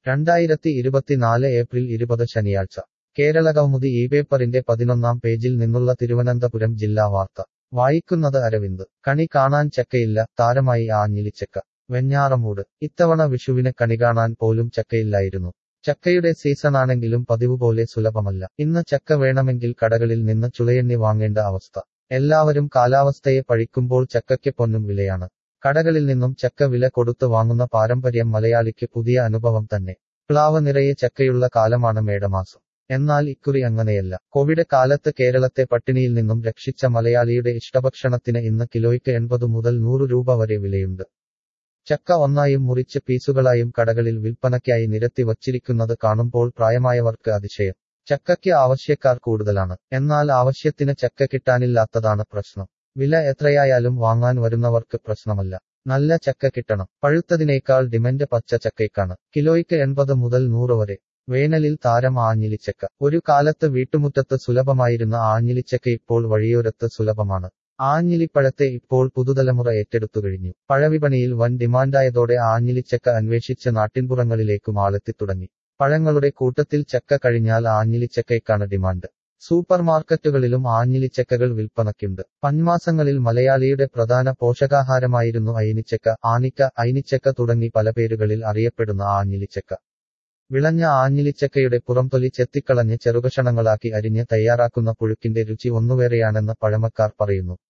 രണ്ടായിരത്തി ഇരുപത്തിനാല് ഏപ്രിൽ ഇരുപത് ശനിയാഴ്ച കേരളകൗമുദി ഈ പേപ്പറിന്റെ പതിനൊന്നാം പേജിൽ നിന്നുള്ള തിരുവനന്തപുരം ജില്ലാ വാർത്ത വായിക്കുന്നത് അരവിന്ദ് കണി കാണാൻ ചക്കയില്ല താരമായി ആഞ്ഞിലിച്ചക്ക വെഞ്ഞാറമൂട് ഇത്തവണ വിഷുവിന് കണി കാണാൻ പോലും ചക്കയില്ലായിരുന്നു ചക്കയുടെ സീസണാണെങ്കിലും പതിവുപോലെ സുലഭമല്ല ഇന്ന് ചക്ക വേണമെങ്കിൽ കടകളിൽ നിന്ന് ചുളയെണ്ണി വാങ്ങേണ്ട അവസ്ഥ എല്ലാവരും കാലാവസ്ഥയെ പഴിക്കുമ്പോൾ ചക്കയ്ക്ക് പൊന്നും വിലയാണ് കടകളിൽ നിന്നും ചക്ക വില കൊടുത്ത് വാങ്ങുന്ന പാരമ്പര്യം മലയാളിക്ക് പുതിയ അനുഭവം തന്നെ പ്ലാവ് നിറയെ ചക്കയുള്ള കാലമാണ് മേടമാസം എന്നാൽ ഇക്കുറി അങ്ങനെയല്ല കോവിഡ് കാലത്ത് കേരളത്തെ പട്ടിണിയിൽ നിന്നും രക്ഷിച്ച മലയാളിയുടെ ഇഷ്ടഭക്ഷണത്തിന് ഇന്ന് കിലോയ്ക്ക് എൺപത് മുതൽ നൂറ് രൂപ വരെ വിലയുണ്ട് ചക്ക ഒന്നായും മുറിച്ച് പീസുകളായും കടകളിൽ വിൽപ്പനയ്ക്കായി നിരത്തി വച്ചിരിക്കുന്നത് കാണുമ്പോൾ പ്രായമായവർക്ക് അതിശയം ചക്കയ്ക്ക് ആവശ്യക്കാർ കൂടുതലാണ് എന്നാൽ ആവശ്യത്തിന് ചക്ക കിട്ടാനില്ലാത്തതാണ് പ്രശ്നം വില എത്രയായാലും വാങ്ങാൻ വരുന്നവർക്ക് പ്രശ്നമല്ല നല്ല ചക്ക കിട്ടണം പഴുത്തതിനേക്കാൾ ഡിമൻഡ് പച്ച ചക്കയ്ക്കാണ് കിലോയ്ക്ക് എൺപത് മുതൽ നൂറ് വരെ വേനലിൽ താരം ആഞ്ഞിലിച്ചക്ക ഒരു കാലത്ത് വീട്ടുമുറ്റത്ത് സുലഭമായിരുന്ന ആഞ്ഞിലിച്ചക്ക ഇപ്പോൾ വഴിയോരത്ത് സുലഭമാണ് ആഞ്ഞിലിപ്പഴത്തെ ഇപ്പോൾ പുതുതലമുറ ഏറ്റെടുത്തു കഴിഞ്ഞു പഴവിപണിയിൽ വൻ ഡിമാൻഡായതോടെ ആഞ്ഞിലിച്ചക്ക അന്വേഷിച്ച് നാട്ടിൻപുറങ്ങളിലേക്കും ആളെത്തിത്തുടങ്ങി പഴങ്ങളുടെ കൂട്ടത്തിൽ ചക്ക കഴിഞ്ഞാൽ ആഞ്ഞിലിച്ചക്കയ്ക്കാണ് ഡിമാൻഡ് സൂപ്പർ മാർക്കറ്റുകളിലും ആഞ്ഞിലിച്ചക്കകൾ വിൽപ്പനയ്ക്കുണ്ട് പന്മാസങ്ങളിൽ മലയാളിയുടെ പ്രധാന പോഷകാഹാരമായിരുന്നു അയിനിച്ചക്ക ആനിക്ക അയിനിച്ചക്ക തുടങ്ങി പല പേരുകളിൽ അറിയപ്പെടുന്ന ആഞ്ഞിലിച്ചക്ക വിളഞ്ഞ ആഞ്ഞിലിച്ചക്കയുടെ പുറംതൊലി ചെത്തിക്കളഞ്ഞ് ചെറുകഷണങ്ങളാക്കി അരിഞ്ഞ് തയ്യാറാക്കുന്ന പുഴുക്കിന്റെ രുചി ഒന്നുവേറെയാണെന്ന് പഴമക്കാർ പറയുന്നു